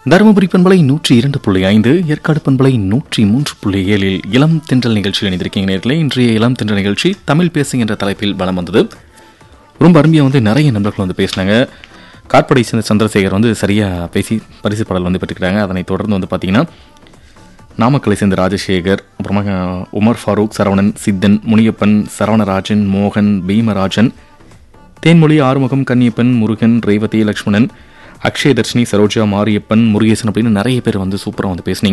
தருமபுரி பண்பலை நூற்றி இரண்டு புள்ளி ஐந்து ஏற்காடு பண்பலை நூற்றி மூன்று புள்ளி ஏழில் இளம் தென்றல் நிகழ்ச்சியில் இணைந்திருக்கீங்க நேர்களே இன்றைய இளம் தென்றல் நிகழ்ச்சி தமிழ் பேசு என்ற தலைப்பில் வலம் வந்தது ரொம்ப அருமையாக வந்து நிறைய நண்பர்கள் வந்து பேசினாங்க காட்படை சேர்ந்த சந்திரசேகர் வந்து சரியாக பேசி பரிசு பாடல் வந்து பெற்றுக்கிறாங்க அதனைத் தொடர்ந்து வந்து பார்த்தீங்கன்னா நாமக்கலை சேர்ந்த ராஜசேகர் அப்புறமா உமர் ஃபாரூக் சரவணன் சித்தன் முனியப்பன் சரவணராஜன் மோகன் பீமராஜன் தேன்மொழி ஆறுமுகம் கன்னியப்பன் முருகன் ரேவதி லக்ஷ்மணன் அக்ஷய தர்ஷினி சரோஜா மாரியப்பன் முருகேசன் அப்படின்னு நிறைய பேர் வந்து சூப்பராக வந்து பேசுனீங்க